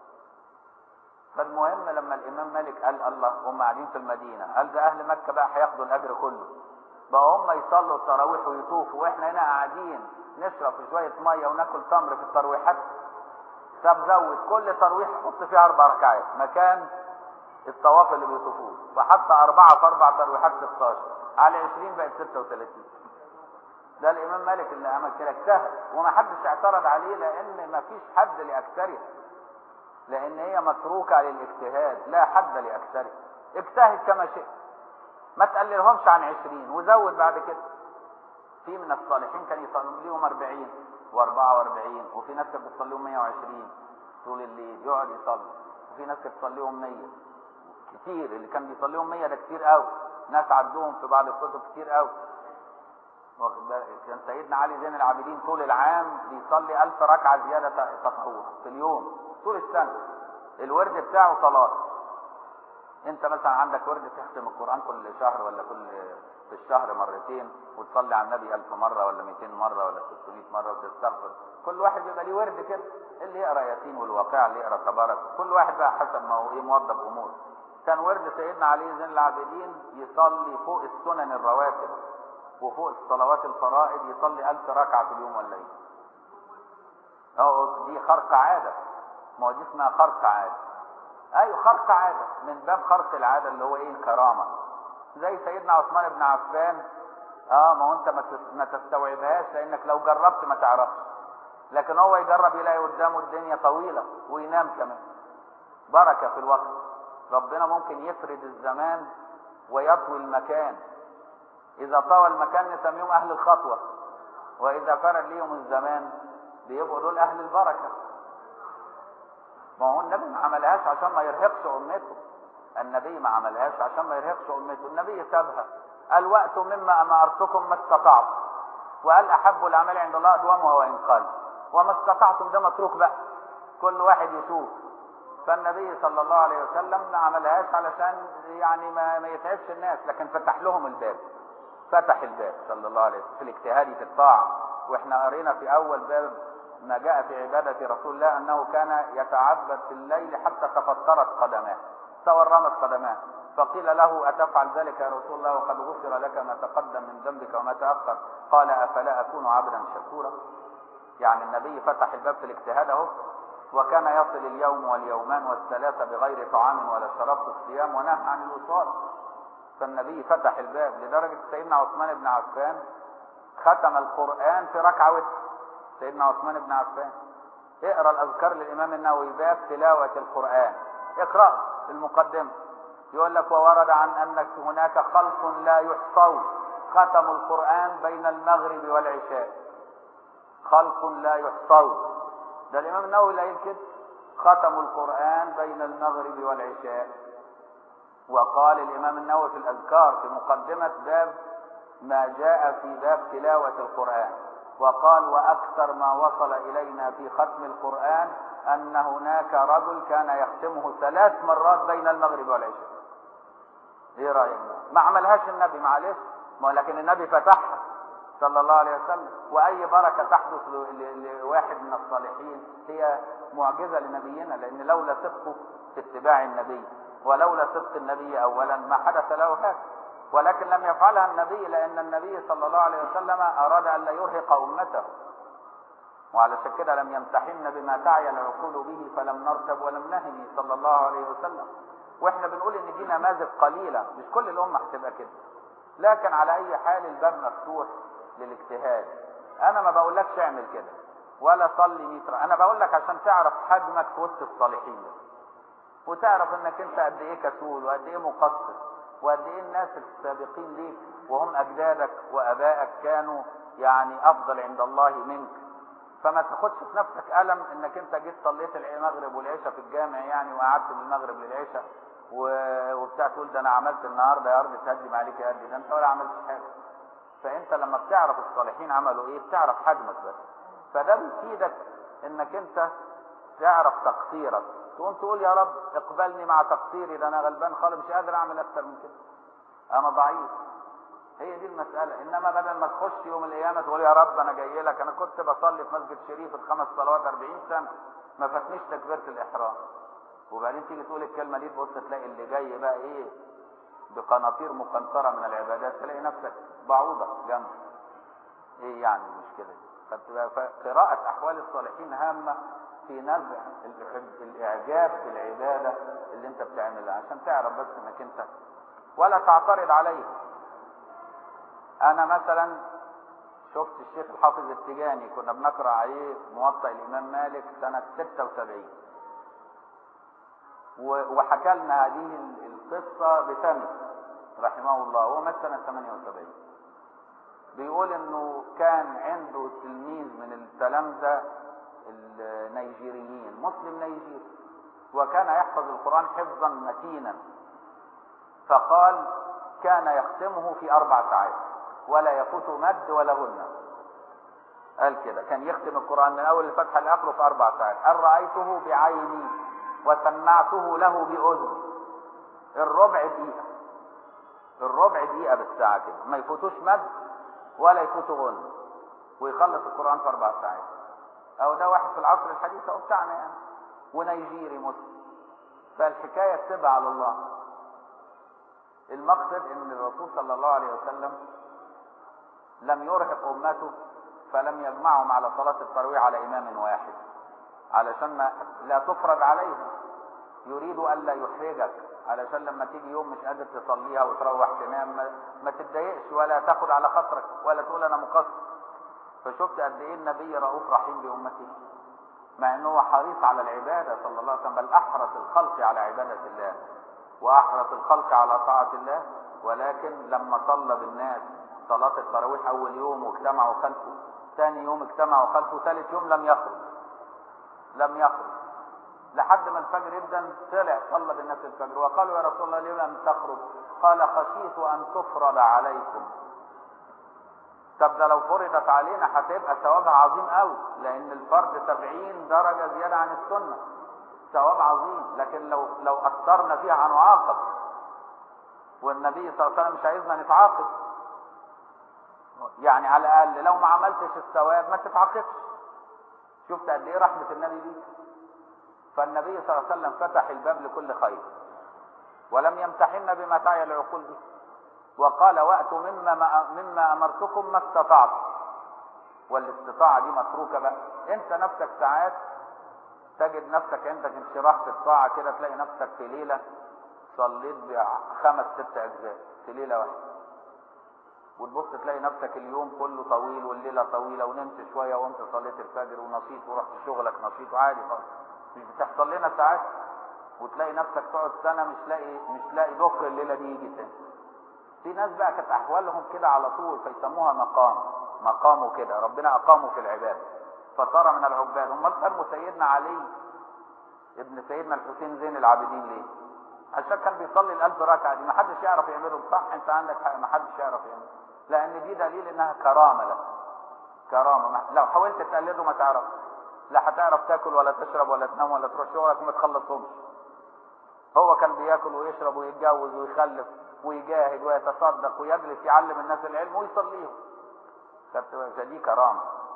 فالمهم لما الامام مالك قال الله هم قاعدين في المدينة قال ده اهل مكة بقى هياخدوا الاجر كله بقى هم يصلوا التراويح ويطوفوا واحنا هنا قاعدين نشرب في شوية مية وناكل تمر في الترويحات طب زود كل ترويح حط فيها اربع ركعات مكان الطواف اللي بيطوفوه فحط أربعة في أربع ترويحات 16 على 20 بقت 36 ده الإمام مالك اللي عمل كده اجتهد وما حدش اعترض عليه لأن ما فيش حد لأكثره لأن هي متروكة للاجتهاد لا حد لأكثره اجتهد كما شئت ما تقللهمش عن 20 وزود بعد كده في من الصالحين كان يصلوا لهم 40 و44 وفي ناس كانت بتصلي لهم 120 طول الليل يقعد يصلي وفي ناس كانت بتصلي لهم 100 كتير اللي كان بيصلي لهم 100 ده كتير قوي ناس عدوهم في بعض الكتب كتير قوي واخد بالك؟ كان سيدنا علي زين العابدين طول العام بيصلي ألف ركعة زيادة تطوع في اليوم طول السنة الورد بتاعه صلاة انت مثلا عندك ورد تختم القرآن كل شهر ولا كل في الشهر مرتين وتصلي على النبي ألف مرة ولا 200 مرة ولا 600 مرة وتستغفر كل واحد بيبقى ليه ورد كده اللي يقرا ياسين والواقع اللي يقرا تبارك كل واحد بقى حسب ما هو ايه موظف اموره كان ورد سيدنا علي زين العابدين يصلي فوق السنن الرواتب وفوق الصلوات الفرائض يصلي ألف ركعة في اليوم والليل اهو دي خرق عادة ما هو دي اسمها خرق عادة ايوه خرق عادة من باب خرق العادة اللي هو ايه الكرامة زي سيدنا عثمان بن عفان اه ما هو انت ما تس- ما تستوعبهاش لانك لو جربت ما تعرفش لكن هو يجرب يلاقي قدامه الدنيا طويلة وينام كمان بركة في الوقت ربنا ممكن يفرد الزمان ويطوي المكان إذا طوى المكان نسميهم أهل الخطوة وإذا فرد ليهم الزمان بيبقوا دول أهل البركة ما هو النبي ما عملهاش عشان ما يرهقش أمته النبي ما عملهاش عشان ما يرهقش أمته النبي سابها قال وقت مما أمرتكم ما استطعت وقال أحب الأعمال عند الله أدومها وإن قل وما استطعتم ده متروك بقى كل واحد يشوف فالنبي صلى الله عليه وسلم ما عملهاش علشان يعني ما, ما يتعبش الناس لكن فتح لهم الباب فتح الباب صلى الله عليه وسلم في الاجتهاد في الطاعة واحنا قرينا في اول باب ما جاء في عبادة رسول الله انه كان يتعبد في الليل حتى تفطرت قدماه تورمت قدماه فقيل له اتفعل ذلك يا رسول الله وقد غفر لك ما تقدم من ذنبك وما تأخر قال افلا اكون عبدا شكورا يعني النبي فتح الباب في الاجتهاد اهو وكان يصل اليوم واليومان والثلاثة بغير طعام ولا شراب في الصيام ونهى عن الوصال فالنبي فتح الباب لدرجة سيدنا عثمان بن عفان ختم القرآن في ركعة وتر سيدنا عثمان بن عفان اقرا الأذكار للإمام النووي باب تلاوة القرآن اقرأ المقدمة يقول لك وورد عن أن هناك خلق لا يحصون ختموا القرآن بين المغرب والعشاء خلق لا يحصون ده الإمام النووي اللي قايل كده ختموا القرآن بين المغرب والعشاء وقال الإمام النووي في الأذكار في مقدمة باب ما جاء في باب تلاوة القرآن وقال وأكثر ما وصل إلينا في ختم القرآن أن هناك رجل كان يختمه ثلاث مرات بين المغرب والعشاء ايه رأيك ما عملهاش النبي معلش ما لكن النبي فتحها صلى الله عليه وسلم وأي بركة تحدث ل- ل- لواحد من الصالحين هي معجزة لنبينا لأن لولا صدقه في اتباع النبي ولولا صدق النبي أولا ما حدث له هذا ولكن لم يفعلها النبي لأن النبي صلى الله عليه وسلم أراد أن لا يرهق أمته وعلشان كده لم يمتحن بما تعي العقول به فلم نرتب ولم نهم صلى الله عليه وسلم واحنا بنقول ان دي نماذج قليله مش كل الامه هتبقى كده لكن على اي حال الباب مفتوح للاجتهاد انا ما بقولكش اعمل كده ولا صلي 100 ركعه انا بقول لك عشان تعرف حجمك في وسط الصالحين وتعرف انك انت قد ايه كسول وقد ايه مقصر وقد ايه الناس السابقين ليك وهم اجدادك وابائك كانوا يعني افضل عند الله منك فما تاخدش في نفسك الم انك انت جيت صليت المغرب والعشاء في الجامع يعني وقعدت من المغرب للعشاء و- وبتاع تقول ده انا عملت النهارده يا ارض تهدم عليك يا قد ده انت ولا عملتش حاجه فانت لما بتعرف الصالحين عملوا ايه بتعرف حجمك بس فده بيفيدك انك انت تعرف تقصيرك تقوم تقول يا رب اقبلني مع تقصيري ده انا غلبان خالص مش قادر اعمل اكتر من كده انا ضعيف هي دي المسألة إنما بدل ما تخش يوم القيامة تقول يا رب أنا جاي لك أنا كنت بصلي في مسجد شريف الخمس صلوات 40 سنة ما فاتنيش تكبيرة الإحرام وبعدين تيجي تقول الكلمة دي تبص تلاقي اللي جاي بقى إيه بقناطير مقنطرة من العبادات تلاقي نفسك بعوضة جنب إيه يعني المشكلة دي فبتبقى ف- قراءة أحوال الصالحين هامة في في نزع الإعج- الاعجاب بالعباده اللي انت بتعملها عشان تعرف بس انك انت ولا تعترض عليها انا مثلا شفت الشيخ الحافظ التجاني كنا بنقرا عليه موطأ الامام مالك سنه 76 و- وحكى لنا هذه ال- القصه بفمه رحمه الله هو مات سنه 78 بيقول انه كان عنده تلميذ من التلامذه النيجيريين مسلم نيجيري وكان يحفظ القران حفظا متينا فقال كان يختمه في اربع ساعات ولا يفوت مد ولا غنه قال كده كان يختم القران من اول الفتحه لاخره في اربع ساعات قال رايته بعيني وسمعته له باذني الربع دقيقه الربع دقيقه بالساعه كده ما يفوتوش مد ولا يفوتوا غنه ويخلص القران في اربع ساعات او ده واحد في العصر الحديث او بتاعنا يعني ونيجيري مسلم فالحكايه تبع على الله المقصد ان الرسول صلى الله عليه وسلم لم يرهق امته فلم يجمعهم على صلاه التراويح على امام واحد علشان ما لا تفرض عليهم يريد الا يحرجك علشان لما تيجي يوم مش قادر تصليها وتروح تنام ما, ما تتضايقش ولا تاخد على خاطرك ولا تقول انا مقصر فشفت قد ايه النبي رؤوف رحيم بامته مع انه هو حريص على العباده صلى الله عليه وسلم بل احرص الخلق على عباده الله واحرص الخلق على طاعه الله ولكن لما صلى بالناس صلاه التراويح اول يوم واجتمعوا خلفه ثاني يوم اجتمعوا خلفه ثالث يوم لم يخرج لم يخرج لحد ما الفجر جدا طلع صلى بالناس الفجر وقالوا يا رسول الله ليه لم تخرج قال خشيت ان تفرض عليكم طب ده لو فرضت علينا هتبقى ثوابها عظيم قوي لان الفرض 70 درجه زياده عن السنه ثواب عظيم لكن لو لو اثرنا فيها هنعاقب والنبي صلى الله عليه وسلم مش عايزنا نتعاقب يعني على الاقل لو ما عملتش الثواب ما تتعاقبش شفت قد ايه رحمه النبي بيك فالنبي صلى الله عليه وسلم فتح الباب لكل خير ولم يمتحن بما تعي العقول به وقال واتوا مما مما امرتكم ما استطعت والاستطاعه دي متروكه بقى انت نفسك ساعات تجد نفسك عندك انشراح في الطاعه كده تلاقي نفسك في ليله صليت بخمس ست اجزاء في ليله واحده وتبص تلاقي نفسك اليوم كله طويل والليله طويله ونمت شويه وقمت صليت الفجر ونشيط ورحت شغلك نشيط وعادي خالص مش بتحصل لنا ساعات وتلاقي نفسك تقعد سنه مش لاقي مش لاقي ضفر الليله دي يجي تاني في ناس بقى كانت احوالهم كده على طول فيسموها مقام مقامه كده ربنا اقامه في العباد فصار من العباد امال سموا سيدنا علي ابن سيدنا الحسين زين العابدين ليه عشان كان بيصلي الالف ركعه دي ما حدش يعرف يعملهم صح انت عندك حق ما حدش يعرف يعمل لان دي دليل انها كرامه لك كرامه ما- لو حاولت تقلده ما تعرف لا هتعرف تاكل ولا تشرب ولا تنام ولا تروح شغلك وما تخلصهمش هو كان بياكل ويشرب ويتجوز ويخلف ويجاهد ويتصدق ويجلس يعلم الناس العلم ويصليهم خدت بالك؟ فدي كرامه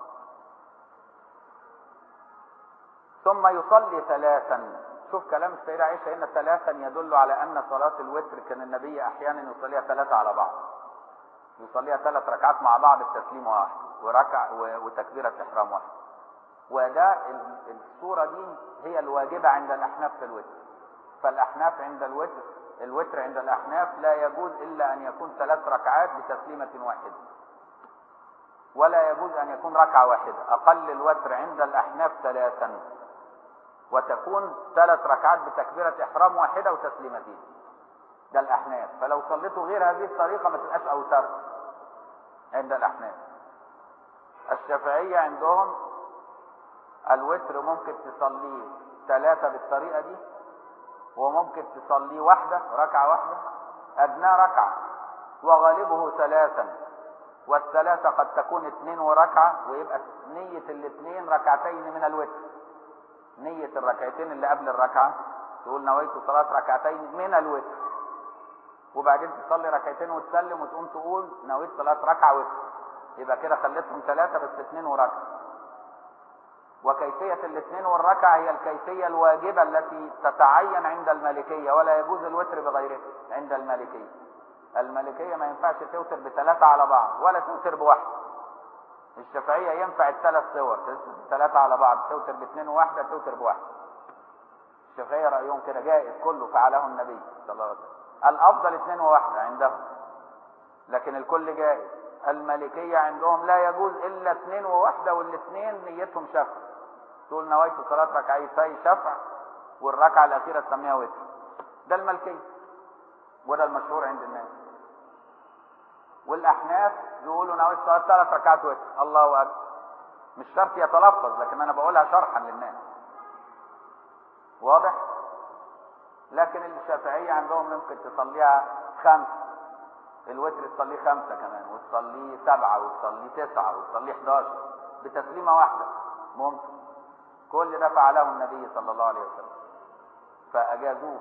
ثم يصلي ثلاثا شوف كلام السيدة عائشة هنا ثلاثا يدل على أن صلاة الوتر كان النبي أحيانا يصليها ثلاثة على بعض يصليها ثلاث ركعات مع بعض بتسليم واحد وركع و- وتكبيرة إحرام واحد وده ال- الصورة دي هي الواجبة عند الأحناف في الوتر فالأحناف عند الوتر الوتر عند الأحناف لا يجوز إلا أن يكون ثلاث ركعات بتسليمة واحدة ولا يجوز أن يكون ركعة واحدة أقل الوتر عند الأحناف ثلاثا وتكون ثلاث ركعات بتكبيرة إحرام واحدة وتسليمتين ده الأحناف فلو صليتوا غير هذه الطريقة ما تبقاش أوتر عند الأحناف الشافعية عندهم الوتر ممكن تصليه ثلاثة بالطريقة دي وممكن تصليه واحدة ركعة واحدة أدناه ركعة وغالبه ثلاثا والثلاثة قد تكون اثنين وركعة ويبقى نية الاثنين ركعتين من الوتر نية الركعتين اللي قبل الركعة تقول نويت صلاة ركعتين من الوتر وبعدين تصلي ركعتين وتسلم وتقوم تقول نويت صلاة ركعة وتر يبقى كده خليتهم ثلاثة بس اثنين وركعة وكيفية الاثنين والركعة هي الكيفية الواجبة التي تتعين عند المالكية ولا يجوز الوتر بغيره عند المالكية المالكية ما ينفعش توتر بثلاثة على بعض ولا توتر بواحد الشافعية ينفع الثلاث صور ثلاثة على بعض توتر باثنين وواحدة توتر بواحد الشافعية رأيهم كده جائز كله فعله النبي صلى الله عليه وسلم الأفضل اثنين وواحدة عندهم لكن الكل جائز المالكية عندهم لا يجوز إلا اثنين وواحدة والاثنين نيتهم شفع تقول نويت صلاة ركعتي شفع والركعة الأخيرة تسميها وتر ده المالكية وده المشهور عند الناس والأحناف يقولوا نويت صلاة ثلاث ركعات وتر الله أكبر مش شرط يتلفظ لكن أنا بقولها شرحا للناس واضح لكن الشافعية عندهم ممكن تصليها خمسة الوتر تصليه خمسة كمان وتصليه سبعة وتصليه تسعة وتصليه 11 بتسليمة واحدة ممكن كل ده فعله النبي صلى الله عليه وسلم فأجازوه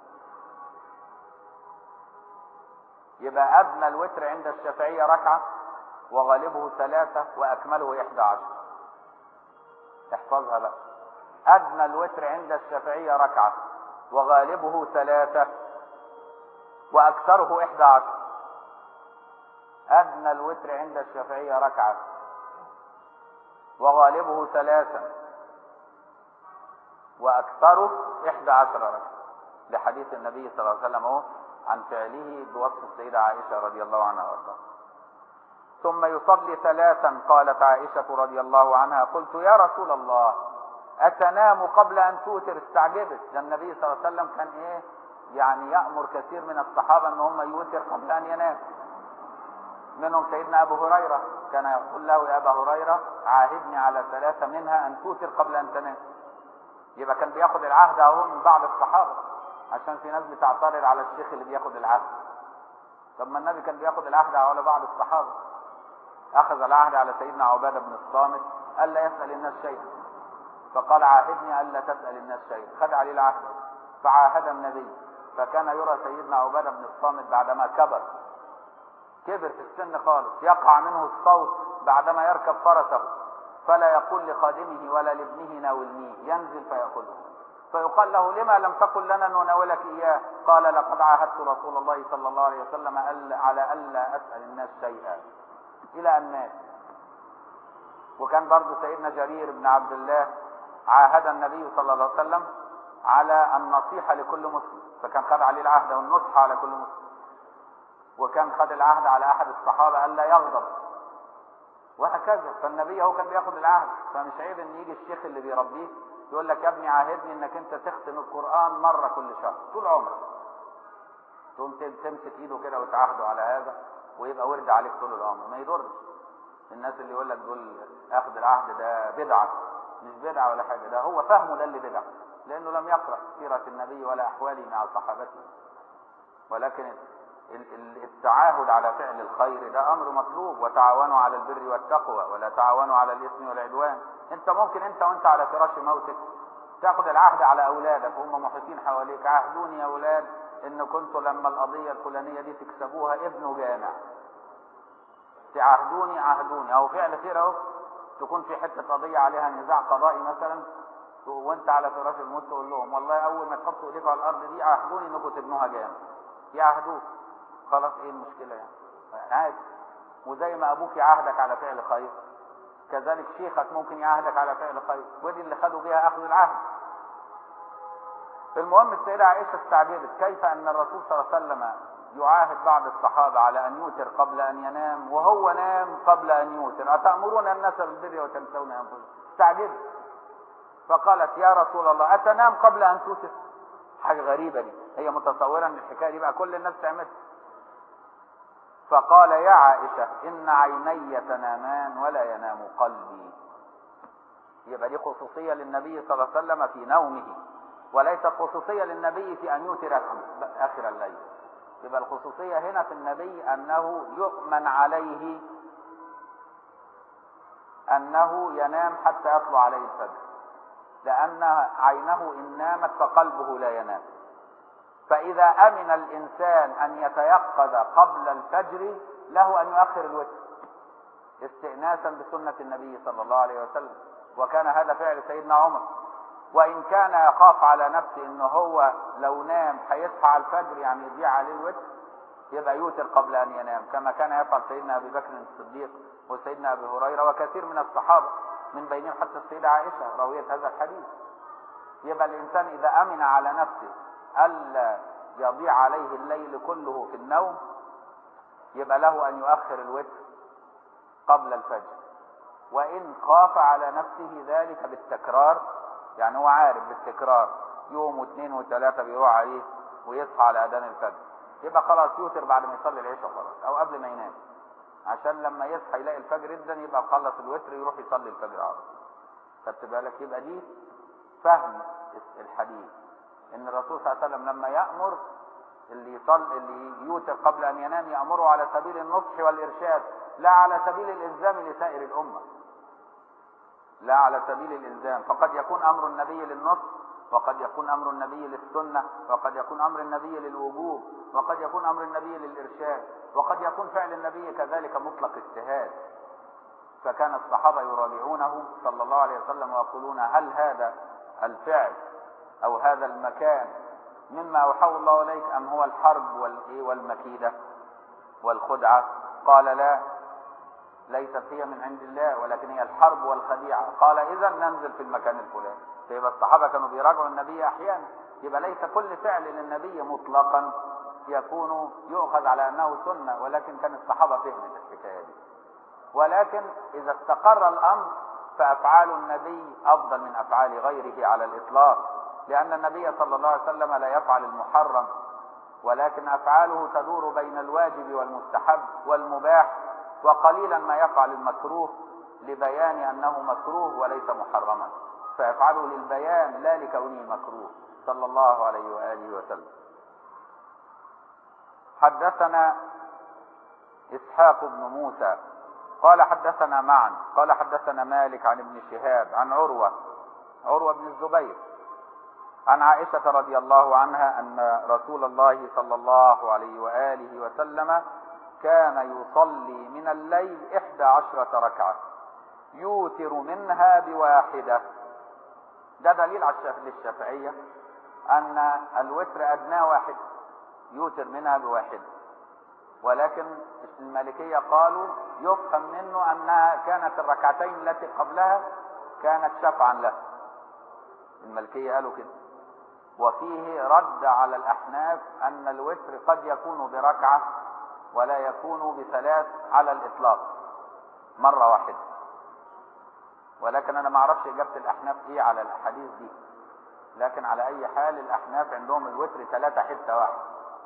يبقى أدنى الوتر عند الشافعية ركعة وغالبه ثلاثة وأكمله إحدى عشر احفظها بقى أدنى الوتر عند الشافعية ركعة وغالبه ثلاثة وأكثره إحدى عشر أدنى الوتر عند الشافعية ركعة وغالبه ثلاثا وأكثره إحدى عشر ركعة لحديث النبي صلى الله عليه وسلم عن فعله بوصف السيدة عائشة رضي الله عنها وارضاها ثم يصلي ثلاثا قالت عائشة رضي الله عنها قلت يا رسول الله أتنام قبل أن توتر استعجبت ده النبي صلى الله عليه وسلم كان إيه يعني يأمر كثير من الصحابة أن هم يوتر قبل أن ينام منهم سيدنا أبو هريرة كان يقول له يا أبا هريرة عاهدني على ثلاثة منها أن توتر قبل أن تنام يبقى كان بياخد العهد أهو من بعض الصحابة عشان في ناس بتعترض على الشيخ اللي بياخد العهد طب ما النبي كان بياخد العهد على بعض الصحابة أخذ العهد على سيدنا عبادة بن الصامت ألا يسأل الناس شيئا فقال عاهدني ألا تسأل الناس شيئا خد عليه العهد فعاهد النبي فكان يرى سيدنا عبادة بن الصامت بعدما كبر كبر في السن خالص يقع منه الصوت بعدما يركب فرسه فلا يقول لخادمه ولا لابنه ناولنيه ينزل فيأخذه فيقال له لما لم تقل لنا نناولك إياه قال لقد عاهدت رسول الله صلى الله عليه وسلم على ألا أسأل الناس شيئا إلى أن مات وكان برضه سيدنا جرير بن عبد الله عاهد النبي صلى الله عليه وسلم على النصيحة لكل مسلم فكان خد عليه العهد والنصح على كل مسلم وكان خد العهد على أحد الصحابة ألا يغضب وهكذا فالنبي هو كان بياخد العهد فمش عيب ان يجي الشيخ اللي بيربيه يقول لك يا ابني عاهدني انك انت تختم القرآن مرة كل شهر طول عمرك تقوم تمسك ايده كده وتعاهده على هذا ويبقى ورد عليك طول العمر ما يضرش الناس اللي يقول لك دول اخذ العهد ده بدعة مش بدعة ولا حاجة ده هو فهمه ده اللي بدعة لانه لم يقرأ سيرة النبي ولا احواله مع صحابته ولكن التعاهد على فعل الخير ده امر مطلوب وتعاونوا على البر والتقوى ولا تعاونوا على الاثم والعدوان انت ممكن انت وانت على فراش موتك تاخد العهد على اولادك هم محيطين حواليك عهدوني يا اولاد ان كنتوا لما القضيه الفلانيه دي تكسبوها ابنوا جامع تعهدوني عهدوني او فعل خير اهو تكون في حته قضيه عليها نزاع قضائي مثلا وانت على فراش الموت تقول لهم والله اول ما تحطوا ايديكم على الارض دي عهدوني انكم تبنوها جامع يعهدوك خلاص ايه المشكلة يعني عادي وزي ما ابوك يعاهدك على فعل خير كذلك شيخك ممكن يعاهدك على فعل خير ودي اللي خدوا بيها اخذ العهد المهم السيدة عائشة استعجبت كيف ان الرسول صلى الله عليه وسلم يعاهد بعض الصحابة على ان يوتر قبل ان ينام وهو نام قبل ان يوتر اتأمرون الناس بالبر وتنسون انفسكم استعجبت فقالت يا رسول الله اتنام قبل ان توتر حاجة غريبة دي هي متصورة ان الحكاية دي بقى كل الناس تعملها فقال يا عائشة إن عيني تنامان ولا ينام قلبي يبقى دي خصوصية للنبي صلى الله عليه وسلم في نومه وليست خصوصية للنبي في أن يوتر آخر الليل يبقى الخصوصية هنا في النبي أنه يؤمن عليه أنه ينام حتى يطلع عليه الفجر لأن عينه إن نامت فقلبه لا ينام فإذا أمن الإنسان أن يتيقظ قبل الفجر له أن يؤخر الوتر استئناسا بسنة النبي صلى الله عليه وسلم وكان هذا فعل سيدنا عمر وإن كان يخاف على نفسه إن هو لو نام هيصحى على الفجر يعني يضيع عليه الوتر يبقى يوتر قبل أن ينام كما كان يفعل سيدنا أبي بكر الصديق وسيدنا أبي هريرة وكثير من الصحابة من بينهم حتى السيدة عائشة راوية هذا الحديث يبقى الإنسان إذا أمن على نفسه ألا يضيع عليه الليل كله في النوم يبقى له أن يؤخر الوتر قبل الفجر وإن خاف على نفسه ذلك بالتكرار يعني هو عارف بالتكرار يوم واثنين وثلاثة بيروح عليه ويصحى على أذان الفجر يبقى خلاص يوتر بعد ما يصلي العشاء خلاص أو قبل ما ينام عشان لما يصحى يلاقي الفجر جدا يبقى خلص الوتر يروح يصلي الفجر على طول خدت بالك يبقى دي فهم الحديث ان الرسول صلى الله عليه وسلم لما يأمر اللي يصل اللي يوتر قبل ان ينام يأمره على سبيل النصح والارشاد لا على سبيل الالزام لسائر الامه لا على سبيل الالزام فقد يكون امر النبي للنصح وقد يكون امر النبي للسنه وقد يكون امر النبي للوجوب وقد يكون امر النبي للارشاد وقد يكون فعل النبي كذلك مطلق اجتهاد فكان الصحابه يراجعونه صلى الله عليه وسلم ويقولون هل هذا الفعل او هذا المكان مما اوحاه الله اليك ام هو الحرب والمكيده والخدعه قال لا ليست هي من عند الله ولكن هي الحرب والخديعه قال اذا ننزل في المكان الفلاني فيبقى الصحابه كانوا بيراجعوا النبي احيانا يبقى ليس كل فعل للنبي مطلقا يكون يؤخذ على انه سنه ولكن كان الصحابه فهمت الحكايه دي ولكن اذا استقر الامر فافعال النبي افضل من افعال غيره على الاطلاق لان النبي صلى الله عليه وسلم لا يفعل المحرم ولكن افعاله تدور بين الواجب والمستحب والمباح وقليلا ما يفعل المكروه لبيان انه مكروه وليس محرما فيفعله للبيان لا لكونه مكروه صلى الله عليه واله وسلم حدثنا اسحاق بن موسى قال حدثنا معا قال حدثنا مالك عن ابن شهاب عن عروه عروه بن الزبير عن عائشه رضي الله عنها ان رسول الله صلى الله عليه واله وسلم كان يصلي من الليل إحدى عشرة ركعة يوتر منها بواحدة ده دليل على للشافعية أن الوتر أدناه واحد يوتر منها بواحدة ولكن المالكية قالوا يفهم منه أنها كانت الركعتين التي قبلها كانت شفعا له المالكية قالوا كده وفيه رد على الأحناف أن الوتر قد يكون بركعة ولا يكون بثلاث على الإطلاق مرة واحدة ولكن أنا ما أعرفش إجابة الأحناف إيه على الأحاديث دي لكن على أي حال الأحناف عندهم الوتر ثلاثة حتة واحدة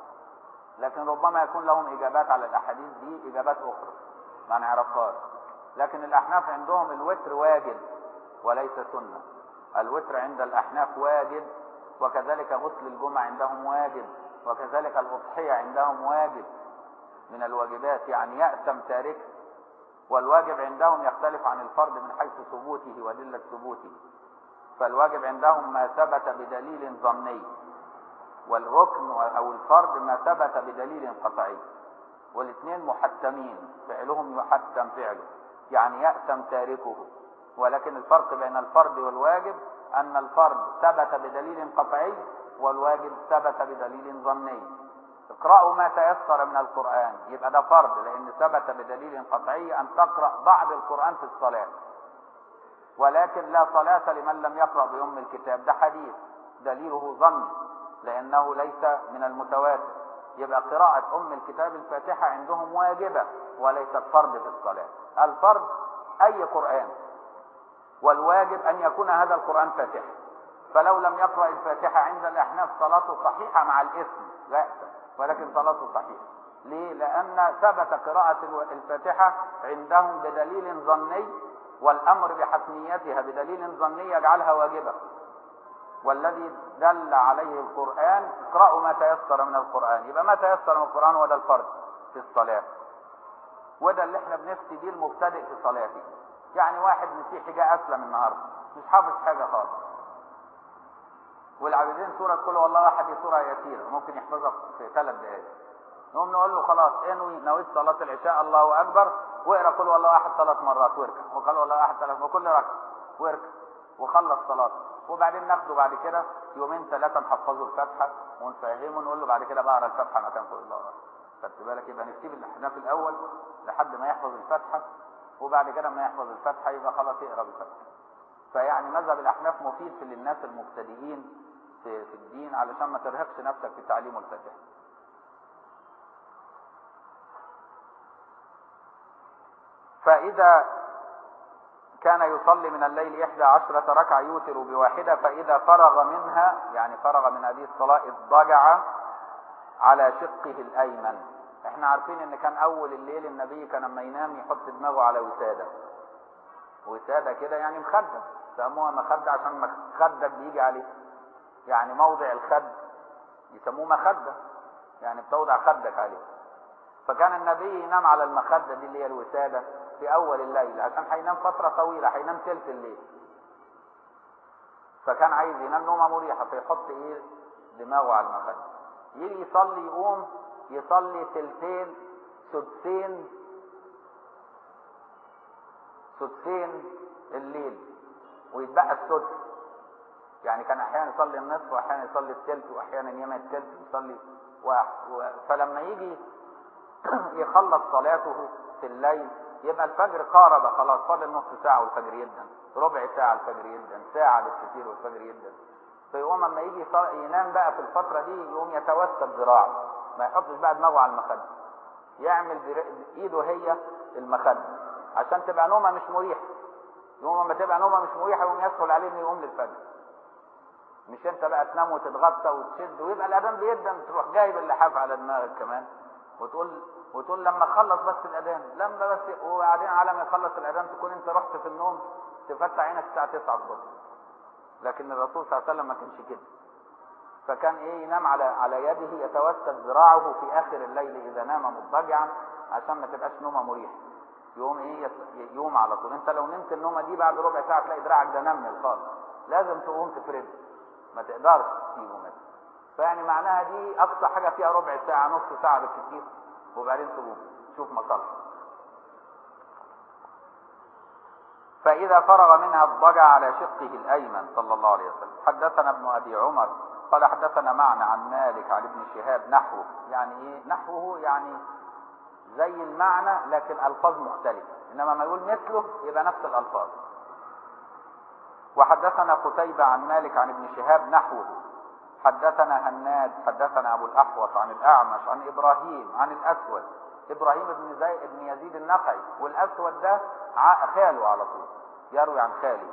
لكن ربما يكون لهم إجابات على الأحاديث دي إجابات أخرى ما نعرفهاش لكن الأحناف عندهم الوتر واجب وليس سنة الوتر عند الأحناف واجب وكذلك غسل الجمعة عندهم واجب وكذلك الأضحية عندهم واجب من الواجبات يعني يأثم تاركه والواجب عندهم يختلف عن الفرض من حيث ثبوته ودلة ثبوته فالواجب عندهم ما ثبت بدليل ظني والركن أو الفرض ما ثبت بدليل قطعي والاثنين محتمين فعلهم يحتم فعله يعني يأثم تاركه ولكن الفرق بين الفرض والواجب أن الفرض ثبت بدليل قطعي والواجب ثبت بدليل ظني اقرأوا ما تيسر من القرآن يبقى ده فرض لأن ثبت بدليل قطعي أن تقرأ بعض القرآن في الصلاة ولكن لا صلاة لمن لم يقرأ بأم الكتاب ده حديث دليله ظن لأنه ليس من المتواتر يبقى قراءة أم الكتاب الفاتحة عندهم واجبة وليست فرض في الصلاة الفرض أي قرآن والواجب أن يكون هذا القرآن فاتحة فلو لم يقرأ الفاتحة عند الأحناف صلاته صحيحة مع الاسم لا ولكن صلاته صحيحة ليه؟ لأن ثبت قراءة الفاتحة عندهم بدليل ظني والأمر بحتميتها بدليل ظني يجعلها واجبة والذي دل عليه القرآن اقرأوا ما تيسر من القرآن يبقى ما تيسر من القرآن هو ده الفرض في الصلاة وده اللي احنا بنفتي بيه المبتدئ في صلاته يعني واحد مسيحي جاء أسلم النهاردة مش حافظ حاجة خالص والعابدين سورة كل والله أحد دي سورة يسيرة ممكن يحفظها في ثلاث دقائق نقوم نقول له خلاص انوي نويت صلاة العشاء الله أكبر واقرا كل والله أحد ثلاث مرات واركع وقال والله أحد ثلاث وكل ركعة واركع وخلص صلاته وبعدين ناخده بعد كده يومين ثلاثة نحفظه الفاتحة ونفهمه نقول له بعد كده بقرا الفاتحة مكان كل الله خدت بالك يبقى نسيب الاحناف الاول لحد ما يحفظ الفاتحه وبعد كده ما يحفظ الفاتحه يبقى خلاص يقرا بالفاتحه فيعني مذهب الاحناف مفيد في للناس المبتدئين في, في الدين علشان ما ترهقش نفسك في تعليم الفاتحه فإذا كان يصلي من الليل إحدى عشرة ركعة يوتر بواحدة فإذا فرغ منها يعني فرغ من هذه الصلاة اضطجع على شقه الأيمن احنا عارفين ان كان اول الليل النبي كان لما ينام يحط دماغه على وسادة وسادة كده يعني مخدة سموها مخدة عشان مخدك بيجي عليه يعني موضع الخد يسموه مخدة يعني بتوضع خدك عليه فكان النبي ينام على المخدة دي اللي هي الوسادة في أول الليل عشان هينام فترة طويلة هينام تلت الليل فكان عايز ينام نومة مريحة فيحط إيه دماغه على المخدة يجي يصلي يقوم يصلي تلتين سدسين سدسين الليل ويتبقى السدس يعني كان احيانا يصلي النصف واحيانا يصلي الثلث واحيانا ينام الثلث ويصلي واحد فلما يجي يخلص صلاته في الليل يبقى الفجر قارب خلاص فاضل نص ساعة والفجر يبدأ ربع ساعة الفجر يبدأ ساعة بالكثير والفجر يبدأ فيقوم اما يجي ينام بقى في الفترة دي يقوم يتوسط ذراعه ما يحطش بقى دماغه على المخدة يعمل بايده هي المخدة عشان تبقى نومة مش مريحة يوم اما تبقى نومة مش مريحة يقوم يسهل عليه انه يقوم للفجر مش انت بقى تنام وتتغطى وتشد ويبقى الاذان بيدن تروح جايب اللحاف على دماغك كمان وتقول وتقول لما اخلص بس الاذان لما بس وبعدين على ما يخلص الاذان تكون انت رحت في النوم تفتح عينك الساعه 9 الظهر لكن الرسول صلى الله عليه وسلم ما كانش كده فكان ايه ينام على على يده يتوسد ذراعه في اخر الليل اذا نام مضطجعا عشان ما تبقاش نومه مريحه يقوم ايه يقوم على طول انت لو نمت النومه دي بعد ربع ساعه تلاقي دراعك ده نمل خالص لازم تقوم تفرده ما تقدرش تسيبه مثلا فيعني معناها دي اقصى حاجه فيها ربع ساعه نص ساعه بالكثير وبعدين تقوم شوف مصالحك فإذا فرغ منها اضطجع على شقه الأيمن صلى الله عليه وسلم حدثنا ابن أبي عمر قال حدثنا معنا عن مالك عن ابن شهاب نحوه يعني إيه نحوه يعني زي المعنى لكن ألفاظ مختلفة إنما ما يقول مثله يبقى نفس الألفاظ وحدثنا قتيبة عن مالك عن ابن شهاب نحوه حدثنا هناد حدثنا أبو الأحوص عن الأعمش عن إبراهيم عن الأسود إبراهيم بن زي بن يزيد النخعي والأسود ده خاله على طول يروي عن خاله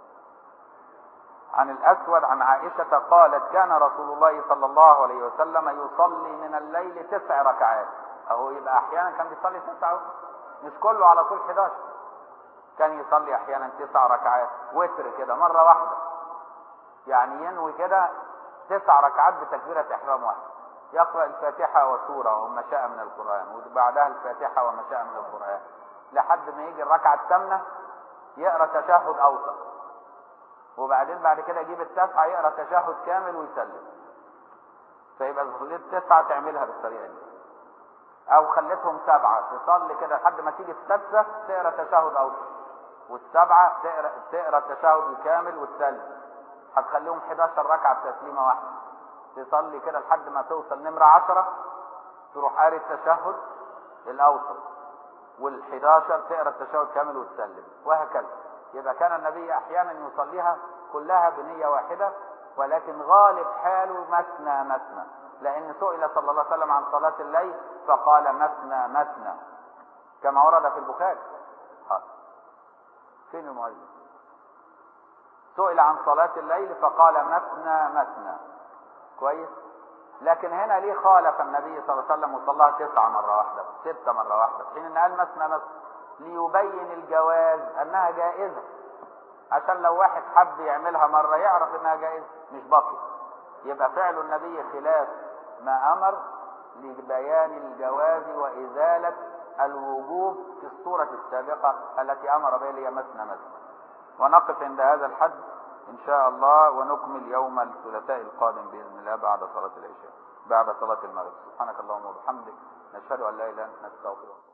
عن الأسود عن عائشة قالت كان رسول الله صلى الله عليه وسلم يصلي من الليل تسع ركعات أهو يبقى أحيانا كان بيصلي تسعة مش كله على طول 11 كان يصلي أحيانا تسع ركعات وتر كده مرة واحدة يعني ينوي كده تسع ركعات بتكبيرة إحرام واحد يقرأ الفاتحة وسورة وما شاء من القرآن وبعدها الفاتحة وما شاء من القرآن لحد ما يجي الركعة الثامنة يقرأ تشهد أوسط وبعدين بعد كده يجيب التسعة يقرأ تشهد كامل ويسلم فيبقى خليت تسعة تعملها بالطريقة دي أو خليتهم سبعة تصلي كده لحد ما تيجي السادسة تقرأ تشهد أوسط والسبعة تقرأ تقرأ التشهد الكامل وتسلم هتخليهم 11 ركعة بتسليمة واحدة تصلي كده لحد ما توصل نمرة 10 تروح قاري التشهد الأوسط وال11 تقرا التشهد كامل وتسلم وهكذا يبقى كان النبي احيانا يصليها كلها بنيه واحده ولكن غالب حاله مثنى مثنى لان سئل صلى الله عليه وسلم عن صلاه الليل فقال مثنى مثنى كما ورد في البخاري حاضر فين المؤلف سئل عن صلاه الليل فقال مثنى مثنى كويس لكن هنا ليه خالف النبي صلى الله عليه وسلم وصلاها تسعة مرة واحدة ستة مرة واحدة حين ان قال مثنى مثنى ليبين الجواز انها جائزة عشان لو واحد حب يعملها مرة يعرف انها جائزة مش باطل يبقى فعل النبي خلاف ما امر لبيان الجواز وازالة الوجوب في الصورة السابقة التي امر بها اللي هي مثنى مثنى ونقف عند هذا الحد إن شاء الله ونكمل يوم الثلاثاء القادم بإذن الله بعد صلاة العشاء بعد صلاة المغرب سبحانك اللهم وبحمدك نشهد أن لا إله إلا أنت نستغفرك